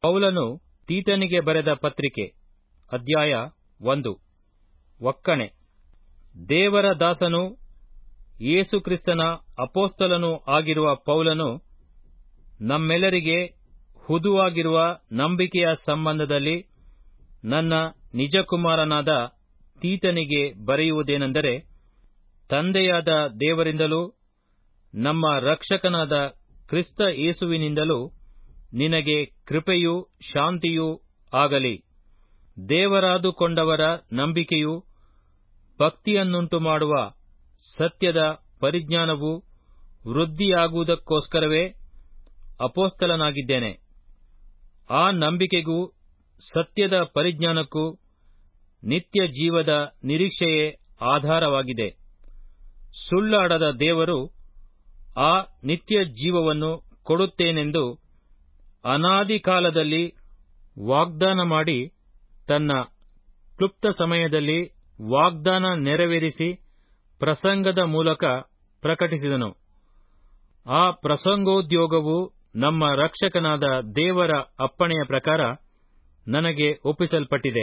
ಪೌಲನು ತೀತನಿಗೆ ಬರೆದ ಪತ್ರಿಕೆ ಅಧ್ಯಾಯ ಒಂದು ಒಕ್ಕಣೆ ದೇವರ ದಾಸನೂ ಯೇಸುಕ್ರಿಸ್ತನ ಅಪೋಸ್ತಲನೂ ಆಗಿರುವ ಪೌಲನು ನಮ್ಮೆಲ್ಲರಿಗೆ ಹುದುವಾಗಿರುವ ನಂಬಿಕೆಯ ಸಂಬಂಧದಲ್ಲಿ ನನ್ನ ನಿಜಕುಮಾರನಾದ ತೀತನಿಗೆ ಬರೆಯುವುದೇನೆಂದರೆ ತಂದೆಯಾದ ದೇವರಿಂದಲೂ ನಮ್ಮ ರಕ್ಷಕನಾದ ಕ್ರಿಸ್ತ ಯೇಸುವಿನಿಂದಲೂ ನಿನಗೆ ಕೃಪೆಯೂ ಶಾಂತಿಯೂ ಆಗಲಿ ದೇವರಾದುಕೊಂಡವರ ನಂಬಿಕೆಯೂ ಭಕ್ತಿಯನ್ನುಂಟುಮಾಡುವ ಸತ್ಯದ ಪರಿಜ್ಞಾನವೂ ವೃದ್ಧಿಯಾಗುವುದಕ್ಕೋಸ್ಕರವೇ ಅಪೋಸ್ತಲನಾಗಿದ್ದೇನೆ ಆ ನಂಬಿಕೆಗೂ ಸತ್ಯದ ಪರಿಜ್ಞಾನಕ್ಕೂ ನಿತ್ಯ ಜೀವದ ನಿರೀಕ್ಷೆಯೇ ಆಧಾರವಾಗಿದೆ ಸುಳ್ಳಾಡದ ದೇವರು ಆ ನಿತ್ಯ ಜೀವವನ್ನು ಕೊಡುತ್ತೇನೆಂದು ಅನಾದಿ ಕಾಲದಲ್ಲಿ ವಾಗ್ದಾನ ಮಾಡಿ ತನ್ನ ಕ್ಲುಪ್ತ ಸಮಯದಲ್ಲಿ ವಾಗ್ದಾನ ನೆರವೇರಿಸಿ ಪ್ರಸಂಗದ ಮೂಲಕ ಪ್ರಕಟಿಸಿದನು ಆ ಪ್ರಸಂಗೋದ್ಯೋಗವು ನಮ್ಮ ರಕ್ಷಕನಾದ ದೇವರ ಅಪ್ಪಣೆಯ ಪ್ರಕಾರ ನನಗೆ ಒಪ್ಪಿಸಲ್ಪಟ್ಟಿದೆ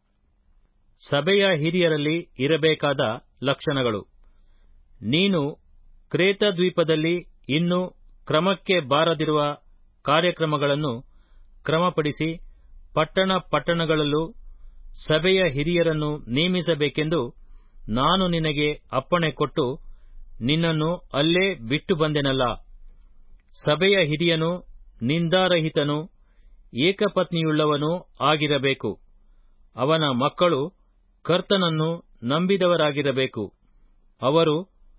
ಸಭೆಯ ಹಿರಿಯರಲ್ಲಿ ಇರಬೇಕಾದ ಲಕ್ಷಣಗಳು ನೀನು ಕ್ರೇತದ್ವೀಪದಲ್ಲಿ ಇನ್ನೂ ಕ್ರಮಕ್ಕೆ ಬಾರದಿರುವ ಕಾರ್ಯಕ್ರಮಗಳನ್ನು ಕ್ರಮಪಡಿಸಿ ಪಟ್ಟಣ ಪಟ್ಟಣಗಳಲ್ಲೂ ಸಭೆಯ ಹಿರಿಯರನ್ನು ನೇಮಿಸಬೇಕೆಂದು ನಾನು ನಿನಗೆ ಅಪ್ಪಣೆ ಕೊಟ್ಟು ನಿನ್ನನ್ನು ಅಲ್ಲೇ ಬಿಟ್ಟು ಬಂದೆನಲ್ಲ ಸಭೆಯ ಹಿರಿಯನು ನಿಂದಾರಹಿತನು ಏಕಪತ್ನಿಯುಳ್ಳವನೂ ಆಗಿರಬೇಕು ಅವನ ಮಕ್ಕಳು ಕರ್ತನನ್ನು ನಂಬಿದವರಾಗಿರಬೇಕು ಅವರು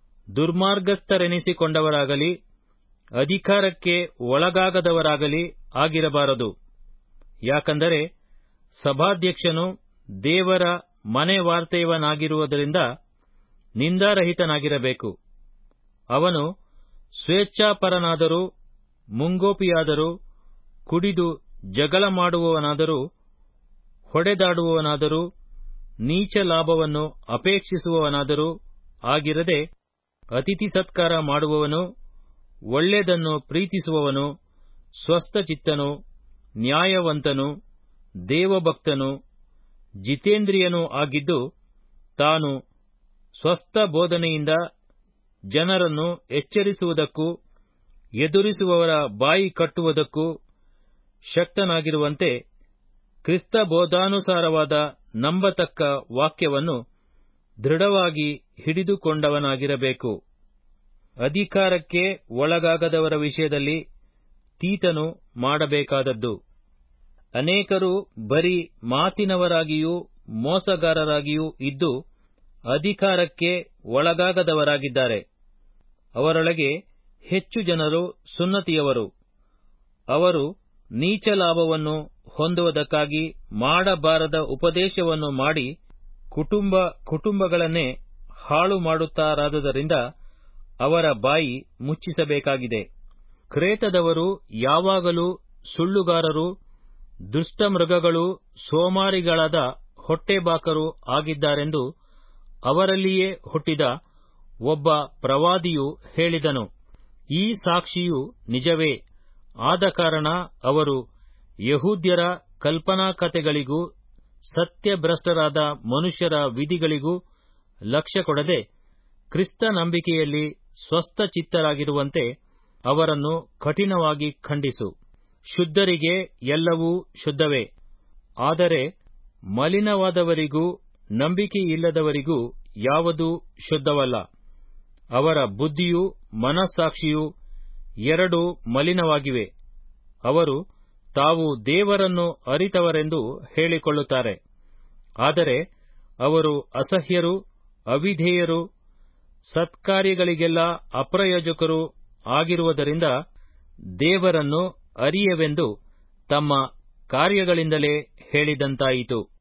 ದುರ್ಮಾರ್ಗಸ್ಥರೆನಿಸಿಕೊಂಡವರಾಗಲಿ ಅಧಿಕಾರಕ್ಕೆ ಒಳಗಾಗದವರಾಗಲಿ ಆಗಿರಬಾರದು ಯಾಕಂದರೆ ಸಭಾಧ್ಯಕ್ಷನು ದೇವರ ಮನೆ ವಾರ್ತೆಯವನಾಗಿರುವುದರಿಂದ ನಿಂದಾರಹಿತನಾಗಿರಬೇಕು ಅವನು ಸ್ವೇಚ್ಛಾಪರನಾದರೂ ಮುಂಗೋಪಿಯಾದರೂ ಕುಡಿದು ಜಗಳ ಮಾಡುವವನಾದರೂ ಹೊಡೆದಾಡುವವನಾದರೂ ನೀಚ ಲಾಭವನ್ನು ಅಪೇಕ್ಷಿಸುವವನಾದರೂ ಆಗಿರದೆ ಅತಿಥಿ ಸತ್ಕಾರ ಮಾಡುವವನು ಒಳ್ಳೆಯದನ್ನು ಪ್ರೀತಿಸುವವನು ಸ್ವಸ್ಥಚಿತ್ತನು ನ್ಯಾಯವಂತನು ದೇವಭಕ್ತನು ಜಿತೇಂದ್ರಿಯನೂ ಆಗಿದ್ದು ತಾನು ಸ್ವಸ್ಥ ಬೋಧನೆಯಿಂದ ಜನರನ್ನು ಎಚ್ಚರಿಸುವುದಕ್ಕೂ ಎದುರಿಸುವವರ ಬಾಯಿ ಕಟ್ಟುವುದಕ್ಕೂ ಶಕ್ತನಾಗಿರುವಂತೆ ಕ್ರಿಸ್ತ ಬೋಧಾನುಸಾರವಾದ ನಂಬತಕ್ಕ ವಾಕ್ಯವನ್ನು ದೃಢವಾಗಿ ಹಿಡಿದುಕೊಂಡವನಾಗಿರಬೇಕು ಅಧಿಕಾರಕ್ಕೆ ಒಳಗಾಗದವರ ವಿಷಯದಲ್ಲಿ ತೀತನು ಮಾಡಬೇಕಾದದ್ದು ಅನೇಕರು ಬರೀ ಮಾತಿನವರಾಗಿಯೂ ಮೋಸಗಾರರಾಗಿಯೂ ಇದ್ದು ಅಧಿಕಾರಕ್ಕೆ ಒಳಗಾಗದವರಾಗಿದ್ದಾರೆ ಅವರೊಳಗೆ ಹೆಚ್ಚು ಜನರು ಸುನ್ನತಿಯವರು ಅವರು ನೀಚ ಲಾಭವನ್ನು ಹೊಂದುವುದಕ್ಕಾಗಿ ಮಾಡಬಾರದ ಉಪದೇಶವನ್ನು ಮಾಡಿ ಕುಟುಂಬ ಕುಟುಂಬಗಳನ್ನೇ ಹಾಳು ಮಾಡುತ್ತಾರಾದುದರಿಂದ ಅವರ ಬಾಯಿ ಮುಚ್ಚಿಸಬೇಕಾಗಿದೆ ಕ್ರೇತದವರು ಯಾವಾಗಲೂ ಸುಳ್ಳುಗಾರರು ದುಷ್ಟಮೃಗಗಳೂ ಸೋಮಾರಿಗಳಾದ ಹೊಟ್ಟೆಬಾಕರು ಆಗಿದ್ದಾರೆಂದು ಅವರಲ್ಲಿಯೇ ಹುಟ್ಟಿದ ಒಬ್ಬ ಪ್ರವಾದಿಯು ಹೇಳಿದನು ಈ ಸಾಕ್ಷಿಯು ನಿಜವೇ ಆದ ಕಾರಣ ಅವರು ಯಹೂದ್ಯರ ಕಲ್ಪನಾಕಥೆಗಳಿಗೂ ಸತ್ಯಭ್ರಷ್ಟರಾದ ಮನುಷ್ಯರ ವಿಧಿಗಳಿಗೂ ಲಕ್ಷ್ಯ ಕೊಡದೆ ಕ್ರಿಸ್ತ ನಂಬಿಕೆಯಲ್ಲಿ ಸ್ವಸ್ಥಚಿತ್ತರಾಗಿರುವಂತೆ ಅವರನ್ನು ಕಠಿಣವಾಗಿ ಖಂಡಿಸು ಶುದ್ಧರಿಗೆ ಎಲ್ಲವೂ ಶುದ್ಧವೇ ಆದರೆ ಮಲಿನವಾದವರಿಗೂ ನಂಬಿಕೆಯಿಲ್ಲದವರಿಗೂ ಯಾವುದೂ ಶುದ್ಧವಲ್ಲ ಅವರ ಬುದ್ಧಿಯೂ ಮನಸ್ಸಾಕ್ಷಿಯೂ ಎರಡೂ ಮಲಿನವಾಗಿವೆ ಅವರು ತಾವು ದೇವರನ್ನು ಅರಿತವರೆಂದು ಹೇಳಿಕೊಳ್ಳುತ್ತಾರೆ ಆದರೆ ಅವರು ಅಸಹ್ಯರು ಅವಿಧೇಯರು ಸತ್ಕಾರ್ಯಗಳಿಗೆಲ್ಲ ಅಪ್ರಯೋಜಕರು ಆಗಿರುವುದರಿಂದ ದೇವರನ್ನು ಅರಿಯವೆಂದು ತಮ್ಮ ಕಾರ್ಯಗಳಿಂದಲೇ ಹೇಳಿದಂತಾಯಿತು